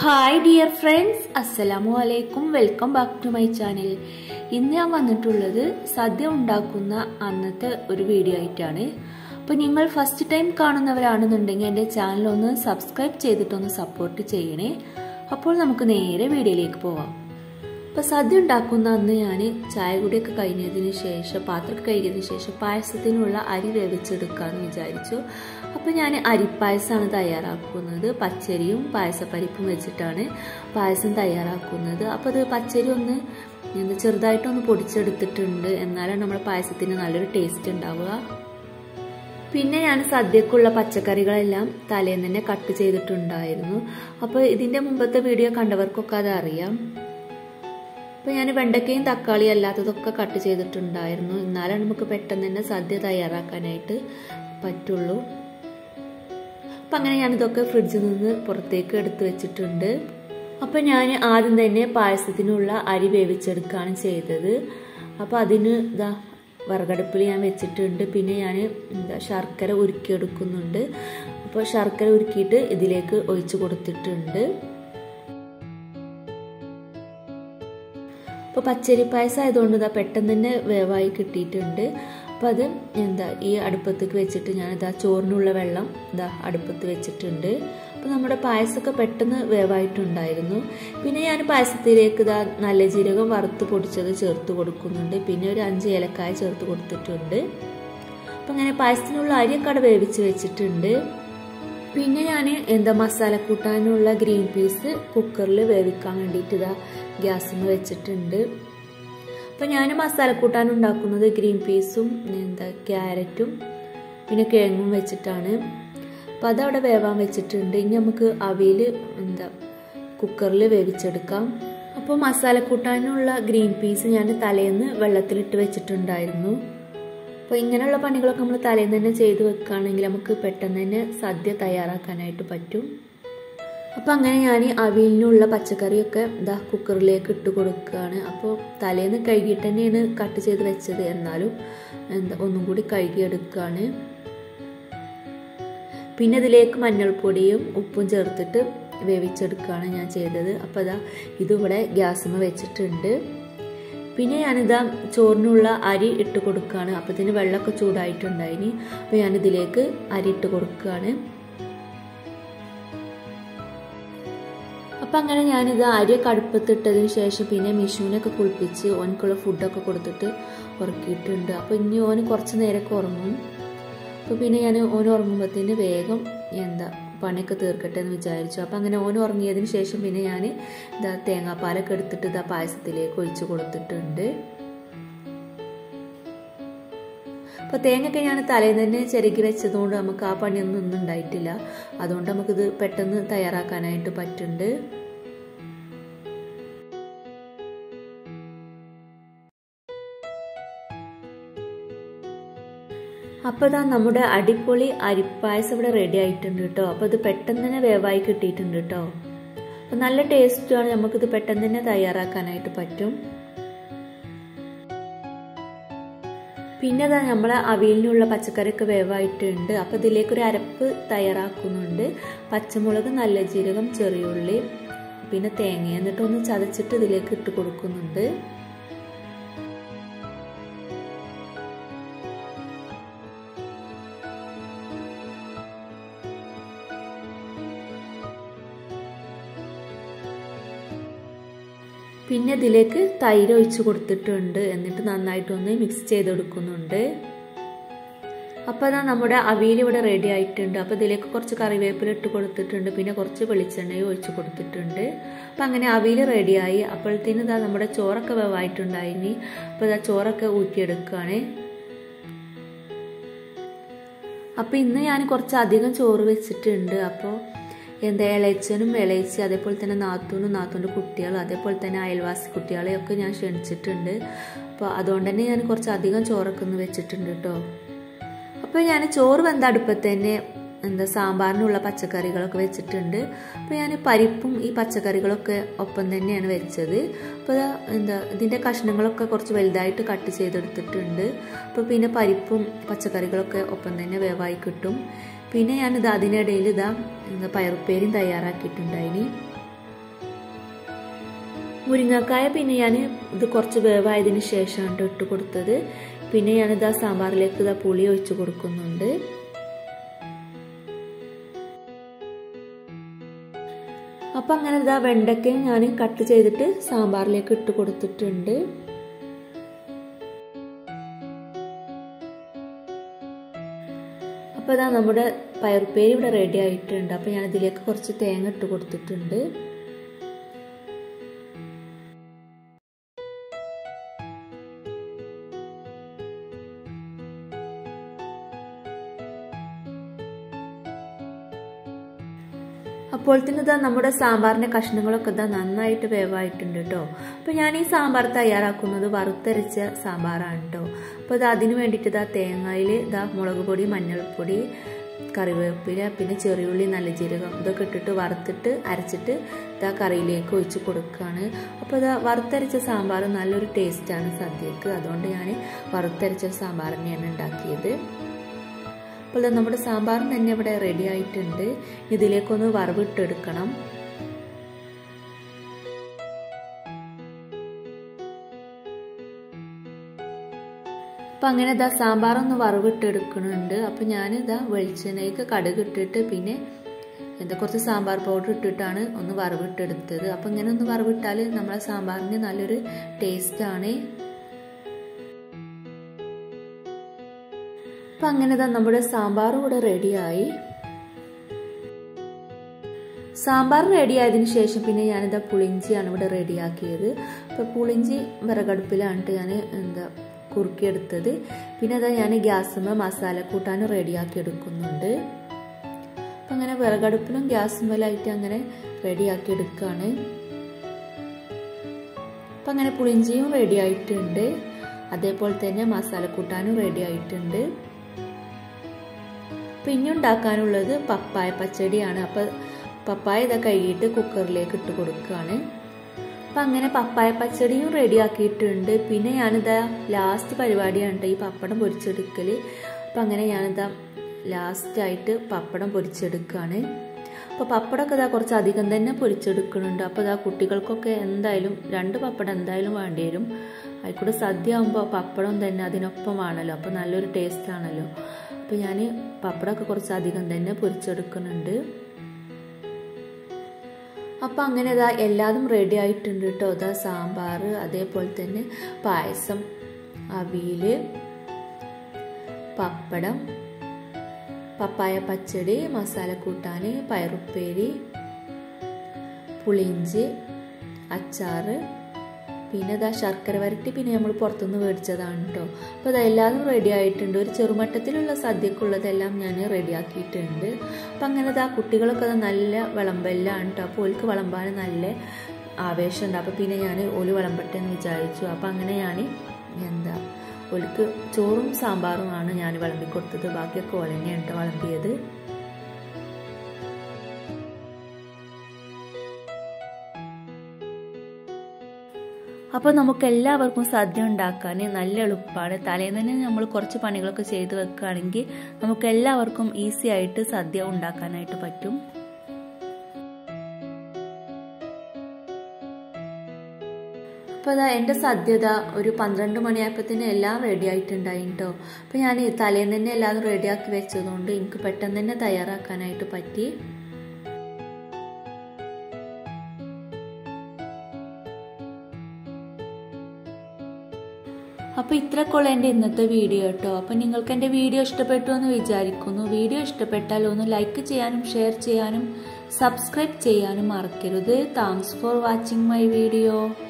hi dear friends അസ്സലാമു അലൈക്കും welcome back to my channel ഇന്ന് ഞാൻ വന്നിട്ടുള്ളത് സദ്യ ഉണ്ടാക്കുന്ന അന്നത്തെ ഒരു വീഡിയോ ആയിട്ടാണ് അപ്പോൾ നിങ്ങൾ ഫസ്റ്റ് ടൈം കാണുന്നവരാണെന്നുണ്ടെങ്കിൽ എൻ്റെ ചാനൽ ഒന്ന് സബ്സ്ക്രൈബ് ചെയ്തിട്ടൊന്ന് സപ്പോർട്ട് ചെയ്യണേ അപ്പോൾ നമുക്ക് നേരെ വീഡിയോയിലേക്ക് പോവാം അപ്പോൾ സദ്യ ഉണ്ടാക്കുന്ന അന്ന് ഞാൻ ചായ കുടിയൊക്കെ കഴിഞ്ഞതിന് ശേഷം പാത്രം കഴുകിയതിന് ശേഷം പായസത്തിനുള്ള അരി വേവിച്ചെടുക്കാമെന്ന് വിചാരിച്ചു അപ്പോൾ ഞാൻ അരിപ്പായസമാണ് തയ്യാറാക്കുന്നത് പച്ചരിയും പായസപ്പരിപ്പും വെച്ചിട്ടാണ് പായസം തയ്യാറാക്കുന്നത് അപ്പോൾ അത് പച്ചരി ഒന്ന് എന്താ ചെറുതായിട്ടൊന്ന് പൊടിച്ചെടുത്തിട്ടുണ്ട് എന്നാലാണ് നമ്മുടെ പായസത്തിന് നല്ലൊരു ടേസ്റ്റ് ഉണ്ടാവുക പിന്നെ ഞാൻ സദ്യക്കുള്ള പച്ചക്കറികളെല്ലാം തലേന്ന് തന്നെ കട്ട് ചെയ്തിട്ടുണ്ടായിരുന്നു അപ്പോൾ ഇതിൻ്റെ മുമ്പത്തെ വീഡിയോ കണ്ടവർക്കൊക്കെ അത് അറിയാം അപ്പോൾ ഞാൻ വെണ്ടക്കയും തക്കാളിയും അല്ലാത്തതൊക്കെ കട്ട് ചെയ്തിട്ടുണ്ടായിരുന്നു എന്നാലാണ് നമുക്ക് പെട്ടെന്ന് തന്നെ സദ്യ തയ്യാറാക്കാനായിട്ട് പറ്റുള്ളൂ അപ്പം അങ്ങനെ ഞാനിതൊക്കെ ഫ്രിഡ്ജിൽ നിന്ന് പുറത്തേക്ക് എടുത്തു വെച്ചിട്ടുണ്ട് അപ്പം ഞാൻ ആദ്യം തന്നെ പായസത്തിനുള്ള അരി വേവിച്ചെടുക്കുകയാണ് ചെയ്തത് അപ്പോൾ അതിന് ഇതാ വിറകടുപ്പിൽ ഞാൻ വെച്ചിട്ടുണ്ട് പിന്നെ ഞാൻ എന്താ ശർക്കര ഉരുക്കിയെടുക്കുന്നുണ്ട് അപ്പോൾ ശർക്കര ഉരുക്കിയിട്ട് ഇതിലേക്ക് ഒഴിച്ചു കൊടുത്തിട്ടുണ്ട് അപ്പോൾ പച്ചരി പായസം ആയതുകൊണ്ട് ഇതാ പെട്ടെന്ന് തന്നെ വേവായി കിട്ടിയിട്ടുണ്ട് അപ്പോൾ അത് എന്താ ഈ അടുപ്പത്തേക്ക് വെച്ചിട്ട് ഞാൻ ഇതാ ചോറിനുള്ള വെള്ളം ഇതാ അടുപ്പത്ത് വെച്ചിട്ടുണ്ട് അപ്പോൾ നമ്മുടെ പായസമൊക്കെ പെട്ടെന്ന് വേവായിട്ടുണ്ടായിരുന്നു പിന്നെ ഞാൻ പായസത്തിലേക്ക് ഇതാ നല്ല ജീരകം വറുത്ത് പൊടിച്ചത് ചേർത്ത് കൊടുക്കുന്നുണ്ട് പിന്നെ ഒരു അഞ്ച് ഏലക്കായ ചേർത്ത് കൊടുത്തിട്ടുണ്ട് അപ്പം അങ്ങനെ പായസത്തിനുള്ള അരിയൊക്കെ അവിടെ വേവിച്ച് വെച്ചിട്ടുണ്ട് പിന്നെ ഞാൻ എന്താ മസാല കൂട്ടാനുള്ള ഗ്രീൻ പീസ് കുക്കറിൽ വേവിക്കാൻ വേണ്ടിയിട്ട് ഇതാ ഗ്യാസിൽ വെച്ചിട്ടുണ്ട് അപ്പോൾ ഞാൻ മസാല കൂട്ടാൻ ഉണ്ടാക്കുന്നത് ഗ്രീൻ പീസും എന്താ ക്യാരറ്റും പിന്നെ കിഴങ്ങും വെച്ചിട്ടാണ് അപ്പോൾ അതവിടെ വേവാൻ വെച്ചിട്ടുണ്ട് ഇനി നമുക്ക് അവിയിൽ എന്താ കുക്കറിൽ വേവിച്ചെടുക്കാം അപ്പോൾ മസാല കൂട്ടാനുള്ള ഗ്രീൻ പീസ് ഞാൻ തലേന്ന് വെള്ളത്തിലിട്ട് വെച്ചിട്ടുണ്ടായിരുന്നു അപ്പോൾ ഇങ്ങനെയുള്ള പണികളൊക്കെ നമ്മൾ തലേന്ന് തന്നെ ചെയ്തു വെക്കുകയാണെങ്കിൽ നമുക്ക് പെട്ടെന്ന് തന്നെ സദ്യ തയ്യാറാക്കാനായിട്ട് പറ്റും അപ്പോൾ അങ്ങനെ ഞാൻ അവിയലിനുള്ള പച്ചക്കറിയൊക്കെ ഇതാ കുക്കറിലേക്ക് ഇട്ട് കൊടുക്കുകയാണ് അപ്പോൾ തലേന്ന് കഴുകിയിട്ട് തന്നെയാണ് കട്ട് ചെയ്ത് വെച്ചത് എന്നാലും എന്താ ഒന്നും കൂടി കഴുകിയെടുക്കുകയാണ് പിന്നെ ഇതിലേക്ക് മഞ്ഞൾപ്പൊടിയും ഉപ്പും ചേർത്തിട്ട് വേവിച്ചെടുക്കുകയാണ് ഞാൻ ചെയ്തത് അപ്പോൾ അതാ ഇതിവിടെ ഗ്യാസിന് വെച്ചിട്ടുണ്ട് പിന്നെ ഞാനിതാ ചോറിനുള്ള അരി ഇട്ട് കൊടുക്കുകയാണ് അപ്പോൾ ഇതിന് വെള്ളമൊക്കെ ചൂടായിട്ടുണ്ടായിനി അപ്പോൾ ഞാനിതിലേക്ക് അരി ഇട്ട് കൊടുക്കുകയാണ് അപ്പം അങ്ങനെ ഞാനിത് അരിയൊക്കെ അടുപ്പത്തിട്ടതിന് ശേഷം പിന്നെ മിഷുവിനൊക്കെ കുളിപ്പിച്ച് ഓനക്കുള്ള ഫുഡൊക്കെ കൊടുത്തിട്ട് ഉറക്കിയിട്ടുണ്ട് അപ്പോൾ ഇനി ഓന് കുറച്ച് നേരമൊക്കെ ഉറങ്ങും അപ്പോൾ പിന്നെ ഞാൻ ഓൻ ഉറങ്ങുമ്പോഴത്തേന് വേഗം എന്താ പണിയൊക്കെ തീർക്കട്ടെ എന്ന് വിചാരിച്ചു അപ്പം അങ്ങനെ ഓൻ ഉറങ്ങിയതിന് ശേഷം പിന്നെ ഞാൻ ഇതാ തേങ്ങാപ്പാലൊക്കെ എടുത്തിട്ട് ഇതാ പായസത്തിലേക്ക് ഒഴിച്ചു കൊടുത്തിട്ടുണ്ട് അപ്പോൾ തേങ്ങയൊക്കെ ഞാൻ തലേന്ന് തന്നെ ചിരകി വെച്ചതുകൊണ്ട് നമുക്ക് ആ പണിയൊന്നും ഒന്നും ഉണ്ടായിട്ടില്ല അതുകൊണ്ട് നമുക്കിത് പെട്ടെന്ന് തയ്യാറാക്കാനായിട്ട് പറ്റുന്നുണ്ട് അപ്പോൾ ഇതാ നമ്മുടെ അടിപൊളി അരിപ്പായസം ഇവിടെ റെഡി ആയിട്ടുണ്ട് കേട്ടോ അപ്പോൾ ഇത് പെട്ടെന്ന് തന്നെ വേവായി കിട്ടിയിട്ടുണ്ട് കേട്ടോ അപ്പോൾ നല്ല ടേസ്റ്റുമാണ് നമുക്കിത് പെട്ടെന്ന് തന്നെ തയ്യാറാക്കാനായിട്ട് പറ്റും പിന്നെ അതാ നമ്മൾ അവിയലിനുള്ള പച്ചക്കറിയൊക്കെ വേവായിട്ടുണ്ട് അപ്പോൾ ഇതിലേക്കൊരു അരപ്പ് തയ്യാറാക്കുന്നുണ്ട് പച്ചമുളക് നല്ല ജീരകം ചെറിയുള്ളി പിന്നെ തേങ്ങ എന്നിട്ടൊന്ന് ചതച്ചിട്ട് ഇതിലേക്ക് ഇട്ട് കൊടുക്കുന്നുണ്ട് പിന്നെ ഇതിലേക്ക് തൈര് ഒഴിച്ച് കൊടുത്തിട്ടുണ്ട് എന്നിട്ട് നന്നായിട്ടൊന്ന് മിക്സ് ചെയ്തെടുക്കുന്നുണ്ട് അപ്പോൾ അതാ നമ്മുടെ അവിയൽ ഇവിടെ റെഡി ആയിട്ടുണ്ട് അപ്പോൾ ഇതിലേക്ക് കുറച്ച് കറിവേപ്പില ഇട്ട് കൊടുത്തിട്ടുണ്ട് പിന്നെ കുറച്ച് വെളിച്ചെണ്ണയും ഒഴിച്ച് കൊടുത്തിട്ടുണ്ട് അപ്പം അങ്ങനെ അവിയൽ റെഡിയായി അപ്പോഴത്തേനും ഇതാ നമ്മുടെ ചോറൊക്കെ വേവായിട്ടുണ്ടായിനി അപ്പോൾ ഇതാ ചോറൊക്കെ ഊറ്റിയെടുക്കുകയാണ് അപ്പോൾ ഇന്ന് ഞാൻ കുറച്ച് അധികം ചോറ് വെച്ചിട്ടുണ്ട് അപ്പോൾ എന്താ ഇളയച്ചനും ഇളയച്ചി അതേപോലെ തന്നെ നാത്തൂനും നാത്തൂൻ്റെ കുട്ടികളും അതേപോലെ തന്നെ അയൽവാസി കുട്ടികളെയൊക്കെ ഞാൻ ക്ഷണിച്ചിട്ടുണ്ട് അപ്പോൾ അതുകൊണ്ട് തന്നെ ഞാൻ കുറച്ച് അധികം ചോറൊക്കെ ഒന്ന് വെച്ചിട്ടുണ്ട് കേട്ടോ അപ്പോൾ ഞാൻ ചോറ് വെന്ത അടുപ്പത്ത് തന്നെ എന്താ സാമ്പാറിനുള്ള പച്ചക്കറികളൊക്കെ വെച്ചിട്ടുണ്ട് അപ്പോൾ ഞാൻ പരിപ്പും ഈ പച്ചക്കറികളൊക്കെ ഒപ്പം തന്നെയാണ് വെച്ചത് അപ്പോൾ എന്താ ഇതിൻ്റെ കഷ്ണങ്ങളൊക്കെ കുറച്ച് വലുതായിട്ട് കട്ട് ചെയ്തെടുത്തിട്ടുണ്ട് അപ്പോൾ പിന്നെ പരിപ്പും പച്ചക്കറികളൊക്കെ ഒപ്പം തന്നെ വേവായി കിട്ടും പിന്നെ ഞാനിത് അതിനിടയിൽ ഇതാ എന്താ പയറുപ്പേരും തയ്യാറാക്കിയിട്ടുണ്ടായിനി മുരിങ്ങക്കായ പിന്നെ ഞാൻ ഇത് കുറച്ച് വേവായതിന് ശേഷമാണ് ഇട്ട് കൊടുത്തത് പിന്നെ ഞാനിത് ആ സാമ്പാറിലേക്ക് ഇതാ പുളി ഒഴിച്ച് കൊടുക്കുന്നുണ്ട് അപ്പം അങ്ങനെ ഇതാ വെണ്ടയ്ക്കയും ഞാൻ കട്ട് ചെയ്തിട്ട് സാമ്പാറിലേക്ക് ഇട്ട് കൊടുത്തിട്ടുണ്ട് അപ്പോൾ ഇതാ നമ്മുടെ പയറുപ്പേരി ഇവിടെ റെഡി ആയിട്ടുണ്ട് അപ്പോൾ ഞാൻ ഇതിലേക്ക് കുറച്ച് തേങ്ങ ഇട്ട് കൊടുത്തിട്ടുണ്ട് അപ്പോൾ തന്നെ ഇതാ നമ്മുടെ സാമ്പാറിൻ്റെ കഷ്ണങ്ങളൊക്കെ ഇതാ നന്നായിട്ട് വേവായിട്ടുണ്ട് കേട്ടോ അപ്പോൾ ഞാൻ ഈ സാമ്പാർ തയ്യാറാക്കുന്നത് വറുത്തരച്ച സാമ്പാറാണ് കേട്ടോ അപ്പോൾ ഇത് അതിന് വേണ്ടിയിട്ട് ഇതാ തേങ്ങയിൽ ഇതാ മുളക് പൊടി മഞ്ഞൾപ്പൊടി കറിവേപ്പില പിന്നെ ചെറിയുള്ളി നല്ല ജീരകം ഇതൊക്കെ ഇട്ടിട്ട് വറുത്തിട്ട് അരച്ചിട്ട് ഇതാ കറിയിലേക്ക് ഒഴിച്ച് കൊടുക്കുകയാണ് അപ്പോൾ ഇതാ വറുത്തരച്ച സാമ്പാർ നല്ലൊരു ടേസ്റ്റാണ് സദ്യക്ക് അതുകൊണ്ട് ഞാൻ വറുത്തരച്ച സാമ്പാർ തന്നെയാണ് ഉണ്ടാക്കിയത് അപ്പോൾ നമ്മുടെ സാമ്പാറും തന്നെ ഇവിടെ റെഡി ആയിട്ടുണ്ട് ഇതിലേക്കൊന്ന് വറവിട്ടെടുക്കണം അപ്പം അങ്ങനെ ഇതാ സാമ്പാറൊന്ന് വറവിട്ടെടുക്കുന്നുണ്ട് അപ്പം ഞാനിതാ വെളിച്ചെണ്ണയ്ക്ക് കടുക് ഇട്ടിട്ട് പിന്നെ എന്താ കുറച്ച് സാമ്പാർ പൗഡർ ഇട്ടിട്ടാണ് ഒന്ന് വറവിട്ടെടുത്തത് അപ്പം ഇങ്ങനെ ഒന്ന് വറവിട്ടാൽ നമ്മളെ സാമ്പാറിന് നല്ലൊരു ടേസ്റ്റാണ് അപ്പം അങ്ങനെ തന്നെ നമ്മുടെ സാമ്പാർ ഇവിടെ റെഡിയായി സാമ്പാർ റെഡി ആയതിനു ശേഷം പിന്നെ ഞാനിതാ പുളിഞ്ചിയാണ് ഇവിടെ റെഡിയാക്കിയത് അപ്പോൾ പുളിഞ്ചി വിറകടുപ്പിലാണ് ഞാൻ എന്താ കുറുക്കിയെടുത്തത് പിന്നെ അതാ ഞാൻ ഗ്യാസുമ്മ മസാല കൂട്ടാൻ റെഡിയാക്കി എടുക്കുന്നുണ്ട് അപ്പം അങ്ങനെ വിറകടുപ്പിലും ഗ്യാസുമ്മലായിട്ട് അങ്ങനെ റെഡിയാക്കി എടുക്കുകയാണ് അപ്പം അങ്ങനെ പുളിഞ്ചിയും റെഡി ആയിട്ടുണ്ട് അതേപോലെ തന്നെ മസാല കൂട്ടാനും റെഡി ആയിട്ടുണ്ട് പിന്നെ ഉണ്ടാക്കാനുള്ളത് പപ്പായ പച്ചടിയാണ് അപ്പം പപ്പായ ഇതാ കഴുകിയിട്ട് കുക്കറിലേക്ക് ഇട്ട് കൊടുക്കുകയാണ് അപ്പം അങ്ങനെ പപ്പായ പച്ചടിയും റെഡി ആക്കിയിട്ടുണ്ട് പിന്നെ ഞാനിതാ ലാസ്റ്റ് പരിപാടിയാണ് ഈ പപ്പടം പൊരിച്ചെടുക്കൽ അപ്പം അങ്ങനെ ഞാനിതാ ലാസ്റ്റായിട്ട് പപ്പടം പൊരിച്ചെടുക്കുകയാണ് അപ്പോൾ പപ്പടമൊക്കെ ഇതാ കുറച്ച് അധികം തന്നെ പൊരിച്ചെടുക്കുന്നുണ്ട് അപ്പോൾ ഇതാ കുട്ടികൾക്കൊക്കെ എന്തായാലും രണ്ട് പപ്പടം എന്തായാലും വേണ്ടി വരും അതിൽക്കൂടെ സദ്യ ആകുമ്പോൾ പപ്പടം തന്നെ അതിനൊപ്പം ആണല്ലോ അപ്പോൾ നല്ലൊരു ടേസ്റ്റ് ആണല്ലോ അപ്പോൾ ഞാൻ പപ്പടമൊക്കെ കുറച്ച് അധികം തന്നെ പൊരിച്ചെടുക്കുന്നുണ്ട് അപ്പം അങ്ങനെ ഇതാ എല്ലാതും റെഡി ആയിട്ടുണ്ട് കേട്ടോ ഇതാ സാമ്പാർ അതേപോലെ തന്നെ പായസം അവിയൽ പപ്പടം പപ്പായ പച്ചടി മസാല കൂട്ടാൻ പയറുപ്പേരി പുളിഞ്ചി അച്ചാറ് പിന്നെ ഇതാ ശർക്കര വരട്ടി പിന്നെ നമ്മൾ പുറത്തുനിന്ന് മേടിച്ചതാണ് കേട്ടോ അപ്പോൾ അതെല്ലാതും റെഡി ആയിട്ടുണ്ട് ഒരു ചെറുമട്ടത്തിലുള്ള സദ്യക്കുള്ളതെല്ലാം ഞാൻ റെഡിയാക്കിയിട്ടുണ്ട് അപ്പം അങ്ങനെ ഇതാ കുട്ടികളൊക്കെ നല്ല വിളമ്പെല്ലാണ് കേട്ടോ അപ്പോൾ ഓൽക്ക് വിളമ്പാൻ നല്ല ആവേശമുണ്ട് അപ്പോൾ പിന്നെ ഞാൻ ഓല് വിളമ്പട്ടെ എന്ന് വിചാരിച്ചു അപ്പോൾ അങ്ങനെ ഞാൻ എന്താ ഒലിക്ക് ചോറും സാമ്പാറുമാണ് ഞാൻ വിളമ്പി കൊടുത്തത് ബാക്കിയൊക്കെ ഓലന്നെയാണ് കേട്ടോ വിളമ്പിയത് അപ്പോൾ നമുക്ക് എല്ലാവർക്കും സദ്യ ഉണ്ടാക്കാൻ നല്ല എളുപ്പമാണ് തലേന്ന് തന്നെ നമ്മൾ കുറച്ച് പണികളൊക്കെ ചെയ്ത് വെക്കുകയാണെങ്കിൽ നമുക്ക് എല്ലാവർക്കും ഈസി ആയിട്ട് സദ്യ ഉണ്ടാക്കാനായിട്ട് പറ്റും അപ്പോൾ അതാ എൻ്റെ സദ്യത ഒരു പന്ത്രണ്ട് മണിയായപ്പോഴത്തേന് എല്ലാം റെഡി ആയിട്ടുണ്ടായി കേട്ടോ അപ്പോൾ ഞാൻ തലേന്ന് തന്നെ എല്ലാം റെഡിയാക്കി വെച്ചതുകൊണ്ട് എനിക്ക് പെട്ടെന്ന് തന്നെ തയ്യാറാക്കാനായിട്ട് പറ്റി അപ്പോൾ ഇത്രക്കുള്ള എൻ്റെ ഇന്നത്തെ വീഡിയോ കേട്ടോ അപ്പോൾ നിങ്ങൾക്ക് എൻ്റെ വീഡിയോ ഇഷ്ടപ്പെട്ടു എന്ന് വിചാരിക്കുന്നു വീഡിയോ ഇഷ്ടപ്പെട്ടാൽ ഒന്ന് ലൈക്ക് ചെയ്യാനും ഷെയർ ചെയ്യാനും സബ്സ്ക്രൈബ് ചെയ്യാനും മറക്കരുത് thanks for watching my video